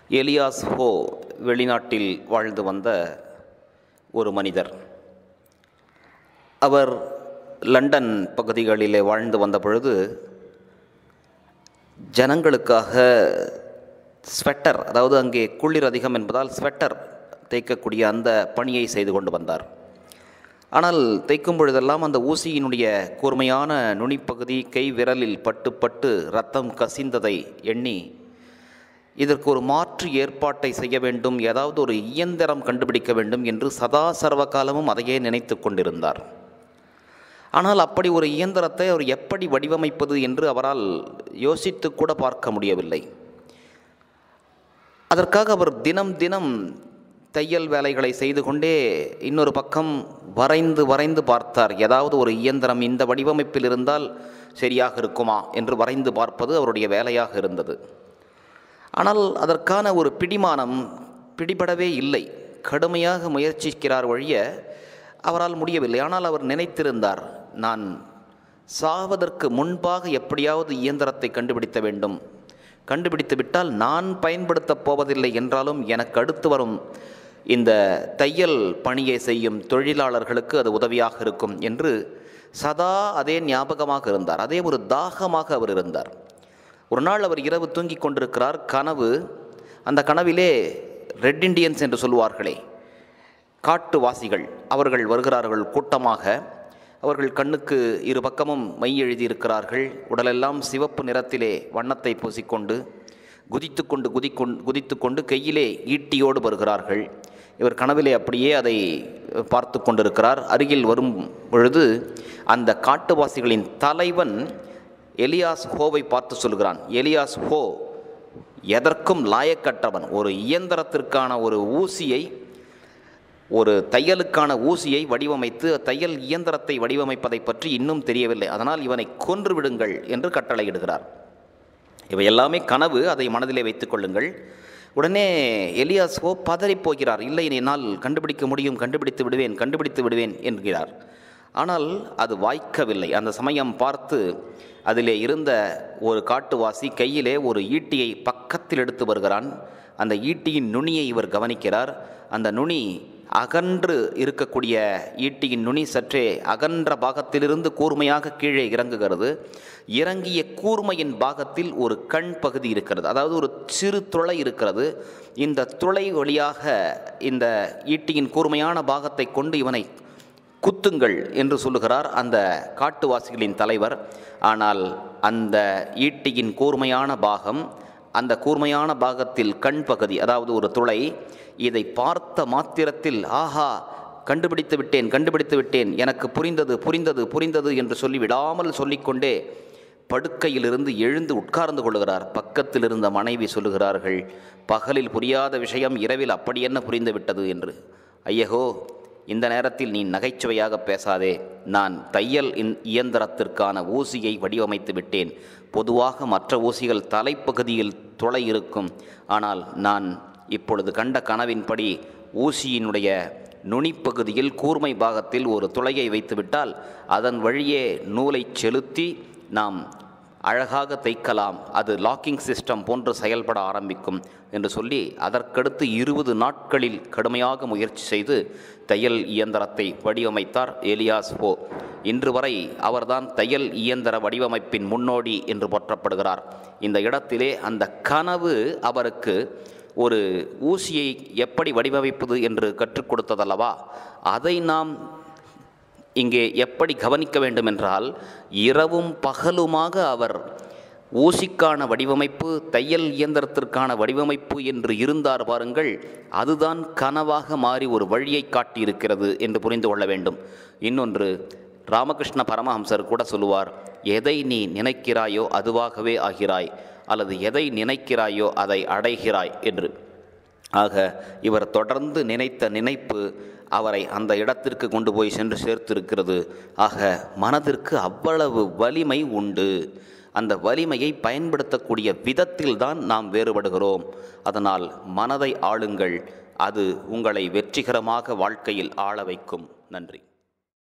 Elias ஹோ வெளிநாட்டில் வாழ்ந்து வந்த ஒரு மனிதர் அவர் லண்டன் பகுதிகளிலே வாழ்ந்து வந்த பொழுது ஜனங்களுக்காக ஸ்வெட்டர் அதாவது அங்கே குளிர் அதிகம் என்பதால் ஸ்வெட்டர் தைக்கக்கூடிய அந்த பணியை செய்து கொண்டு வந்தார் ஆனால் தைக்கும் பொழுதெல்லாம் அந்த ஊசியினுடைய கூர்மையான நுனிப்பகுதி கை விரலில் பட்டு பட்டு ரத்தம் கசிந்ததை எண்ணி இதற்கு ஒரு மாற்று ஏற்பாட்டை செய்ய வேண்டும் ஏதாவது ஒரு இயந்திரம் கண்டுபிடிக்க வேண்டும் என்று சதா சர்வ காலமும் அதையே நினைத்து கொண்டிருந்தார் ஆனால் அப்படி ஒரு இயந்திரத்தை அவர் எப்படி வடிவமைப்பது என்று அவரால் யோசித்து கூட பார்க்க முடியவில்லை அதற்காக அவர் தினம் தினம் தையல் வேலைகளை செய்து கொண்டே இன்னொரு பக்கம் வரைந்து வரைந்து பார்த்தார் ஏதாவது ஒரு இயந்திரம் இந்த வடிவமைப்பில் இருந்தால் சரியாக இருக்குமா என்று வரைந்து பார்ப்பது அவருடைய வேலையாக இருந்தது ஆனால் அதற்கான ஒரு பிடிமானம் பிடிபடவே இல்லை கடுமையாக முயற்சிக்கிறார் ஒழிய அவரால் முடியவில்லை ஆனால் அவர் நினைத்திருந்தார் நான் சாவதற்கு முன்பாக எப்படியாவது இயந்திரத்தை கண்டுபிடித்த வேண்டும் கண்டுபிடித்து விட்டால் நான் பயன்படுத்தப் போவதில்லை என்றாலும் எனக்கு அடுத்து வரும் இந்த தையல் பணியை செய்யும் தொழிலாளர்களுக்கு அது உதவியாக இருக்கும் என்று சதா அதே ஞாபகமாக இருந்தார் அதே ஒரு தாகமாக அவர் இருந்தார் ஒரு நாள் அவர் இரவு தூங்கிக் கொண்டிருக்கிறார் கனவு அந்த கனவிலே ரெட் இண்டியன்ஸ் என்று சொல்லுவார்களே காட்டுவாசிகள் அவர்கள் வருகிறார்கள் கூட்டமாக அவர்கள் கண்ணுக்கு இரு பக்கமும் மை எழுதியிருக்கிறார்கள் உடலெல்லாம் சிவப்பு நிறத்திலே வண்ணத்தை பூசிக்கொண்டு குதித்து கொண்டு குதிக்கொண்டு குதித்து கொண்டு கையிலே ஈட்டியோடு வருகிறார்கள் இவர் கனவிலே அப்படியே அதை பார்த்து கொண்டிருக்கிறார் அருகில் வரும் பொழுது அந்த காட்டுவாசிகளின் தலைவன் எலியாஸ் ஹோவை பார்த்து சொல்கிறான் எலியாஸ் ஹோ எதற்கும் லாயக்கற்றவன் ஒரு இயந்திரத்திற்கான ஒரு ஊசியை ஒரு தையலுக்கான ஊசியை வடிவமைத்து தையல் இயந்திரத்தை வடிவமைப்பதை பற்றி இன்னும் தெரியவில்லை அதனால் இவனை கொன்று விடுங்கள் என்று கட்டளையிடுகிறார் இவை எல்லாமே கனவு அதை மனதிலே வைத்துக் கொள்ளுங்கள் உடனே எலியாஸ்வோ பதறி போகிறார் இல்லை என்னால் கண்டுபிடிக்க முடியும் கண்டுபிடித்து விடுவேன் கண்டுபிடித்து விடுவேன் என்கிறார் ஆனால் அது வாய்க்கவில்லை அந்த சமயம் பார்த்து அதிலே இருந்த ஒரு காட்டுவாசி கையிலே ஒரு ஈட்டியை பக்கத்தில் எடுத்து வருகிறான் அந்த ஈட்டியின் நுனியை இவர் கவனிக்கிறார் அந்த நுனி அகன்று இருக்கக்கூடிய ஈட்டியின் நுனி சற்றே அகன்ற பாகத்திலிருந்து கூர்மையாக கீழே இறங்குகிறது இறங்கிய கூர்மையின் பாகத்தில் ஒரு கண் பகுதி இருக்கிறது அதாவது ஒரு சிறு துளை இருக்கிறது இந்த துளை வழியாக இந்த ஈட்டியின் கூர்மையான பாகத்தை கொண்டு இவனை குத்துங்கள் என்று சொல்லுகிறார் அந்த காட்டுவாசிகளின் தலைவர் ஆனால் அந்த ஈட்டியின் கூர்மையான பாகம் அந்த கூர்மையான பாகத்தில் கண் பகுதி அதாவது ஒரு துளை இதை பார்த்த மாத்திரத்தில் ஆஹா கண்டுபிடித்து விட்டேன் கண்டுபிடித்து விட்டேன் எனக்கு புரிந்தது புரிந்தது புரிந்தது என்று சொல்லி விடாமல் சொல்லிக்கொண்டே படுக்கையிலிருந்து எழுந்து உட்கார்ந்து கொள்கிறார் பக்கத்தில் இருந்த மனைவி சொல்லுகிறார்கள் பகலில் புரியாத விஷயம் இரவில் அப்படி என்ன புரிந்து விட்டது என்று ஐயகோ இந்த நேரத்தில் நீ நகைச்சுவையாக பேசாதே நான் தையல் இயந்திரத்திற்கான ஊசியை வடிவமைத்து விட்டேன் பொதுவாக மற்ற ஊசிகள் தலைப்பகுதியில் துளை இருக்கும் ஆனால் நான் இப்பொழுது கண்ட கனவின்படி ஊசியினுடைய நுனிப்பகுதியில் கூர்மை பாகத்தில் ஒரு துளையை வைத்துவிட்டால் அதன் வழியே நூலை செலுத்தி நாம் அழகாக தைக்கலாம் அது லாக்கிங் சிஸ்டம் போன்று செயல்பட ஆரம்பிக்கும் என்று சொல்லி அதற்கடுத்து இருபது நாட்களில் கடுமையாக முயற்சி செய்து தையல் இயந்திரத்தை வடிவமைத்தார் எலியாஸ் ஹோ இன்று வரை அவர்தான் தையல் இயந்திர வடிவமைப்பின் முன்னோடி என்று போற்றப்படுகிறார் இந்த இடத்திலே அந்த கனவு அவருக்கு ஒரு ஊசியை எப்படி வடிவமைப்பது என்று கற்றுக் கொடுத்ததல்லவா அதை நாம் இங்கே எப்படி கவனிக்க வேண்டும் என்றால் இரவும் பகலுமாக அவர் ஊசிக்கான வடிவமைப்பு தையல் இயந்திரத்திற்கான வடிவமைப்பு என்று இருந்தார் பாருங்கள் அதுதான் கனவாக மாறி ஒரு வழியை காட்டியிருக்கிறது என்று புரிந்து கொள்ள வேண்டும் இன்னொன்று ராமகிருஷ்ண பரமஹம்சர் கூட சொல்லுவார் எதை நீ நினைக்கிறாயோ அதுவாகவே ஆகிறாய் அல்லது எதை நினைக்கிறாயோ அதை அடைகிறாய் என்று ஆக இவர் தொடர்ந்து நினைத்த நினைப்பு அவரை அந்த இடத்திற்கு கொண்டு போய் சென்று சேர்த்திருக்கிறது ஆக மனதிற்கு அவ்வளவு வலிமை உண்டு அந்த வலிமையை பயன்படுத்தக்கூடிய விதத்தில்தான் நாம் வேறுபடுகிறோம் அதனால் மனதை ஆளுங்கள் அது உங்களை வெற்றிகரமாக வாழ்க்கையில் ஆள வைக்கும் நன்றி